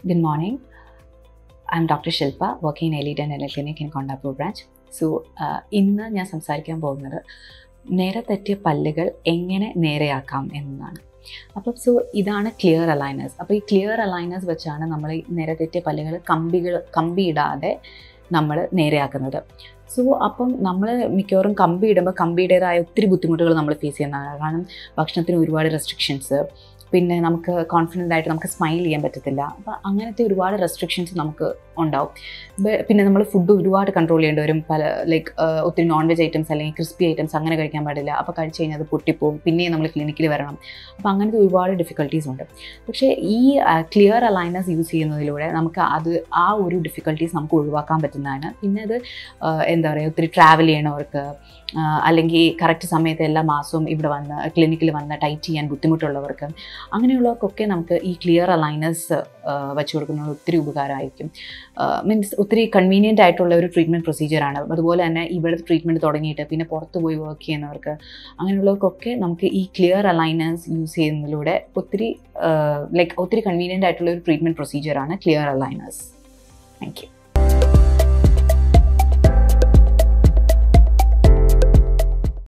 Good morning. I'm Dr. Shilpa, working in Elite Dental Clinic in Kondapur branch. So ഇന്ന് ഞാൻ സംസാരിക്കാൻ പോകുന്നത് നേരെ തെറ്റിയ പല്ലുകൾ എങ്ങനെ നേരെയാക്കാം എന്നതാണ് അപ്പം സോ ഇതാണ് ക്ലിയർ അലൈനേഴ്സ് അപ്പോൾ ഈ ക്ലിയർ അലൈനേഴ്സ് വെച്ചാണ് നമ്മൾ ഈ നേരെ തെറ്റിയ പല്ലുകൾ കമ്പികൾ കമ്പി ഇടാതെ നമ്മൾ നേരെയാക്കുന്നത് സോ അപ്പം നമ്മൾ മിക്കവാറും കമ്പി ഇടുമ്പോൾ കമ്പിയുടേതായ ഒത്തിരി ബുദ്ധിമുട്ടുകൾ നമ്മൾ ഫേസ് ചെയ്യുന്നതാണ് കാരണം ഭക്ഷണത്തിന് ഒരുപാട് റെസ്ട്രിക്ഷൻസ് പിന്നെ നമുക്ക് കോൺഫിഡൻ്റ് ആയിട്ട് നമുക്ക് സ്മൈൽ ചെയ്യാൻ പറ്റത്തില്ല അപ്പോൾ അങ്ങനത്തെ ഒരുപാട് റെസ്ട്രിക്ഷൻസ് നമുക്ക് ഉണ്ടാവും ബ- പിന്നെ നമ്മൾ ഫുഡ് ഒരുപാട് കൺട്രോൾ ചെയ്യേണ്ടി വരും പല ലൈക്ക് ഒത്തിരി നോൺ വെജ് ഐറ്റംസ് അല്ലെങ്കിൽ ക്രിസ്പി ഐറ്റംസ് അങ്ങനെ കഴിക്കാൻ പാടില്ല അപ്പോൾ കഴിച്ച് കഴിഞ്ഞാൽ അത് പൊട്ടിപ്പോവും പിന്നെയും നമ്മൾ ക്ലിനിക്കിൽ വരണം അപ്പോൾ അങ്ങനത്തെ ഒരുപാട് ഡിഫിക്കൽട്ടീസ് ഉണ്ട് പക്ഷേ ഈ ക്ലിയർ അലൈനേഴ്സ് യൂസ് ചെയ്യുന്നതിലൂടെ നമുക്ക് അത് ആ ഒരു ഡിഫിക്കൽട്ടീസ് നമുക്ക് ഒഴിവാക്കാൻ പറ്റുന്നതാണ് പിന്നെ അത് ആ, എന്താ പറയുക ഒത്തിരി ട്രാവൽ ചെയ്യണവർക്ക് ആ, അല്ലെങ്കിൽ കറക്റ്റ് സമയത്ത് എല്ലാ മാസവും ഇവിടെ വന്ന് ക്ലിനിക്കിൽ വന്ന് ടൈറ്റ് ചെയ്യാൻ ബുദ്ധിമുട്ടുള്ളവർക്ക് അങ്ങനെയുള്ളവർക്കൊക്കെ നമുക്ക് ഈ ക്ലിയർ അലൈനേഴ്സ് വെച്ച് കൊടുക്കുന്നത് ഒത്തിരി ഉപകാരമായിരിക്കും മീൻസ് ഒത്തിരി കൺവീനിയൻ്റ് ആയിട്ടുള്ള ഒരു ട്രീറ്റ്മെൻറ്റ് പ്രൊസീജിയറാണ് അതുപോലെ തന്നെ ഇവിടെ ട്രീറ്റ്മെൻറ്റ് തുടങ്ങിയിട്ട് പിന്നെ പുറത്ത് പോയി വർക്ക് ചെയ്യുന്നവർക്ക് അങ്ങനെയുള്ളവർക്കൊക്കെ നമുക്ക് ഈ ക്ലിയർ അലൈനേഴ്സ് യൂസ് ചെയ്യുന്നതിലൂടെ ഒത്തിരി ലൈക്ക് ഒത്തിരി കൺവീനിയൻ്റ് ആയിട്ടുള്ള ഒരു ട്രീറ്റ്മെൻറ്റ് പ്രൊസീജിയറാണ് ക്ലിയർ അലൈനേഴ്സ് താങ്ക് യു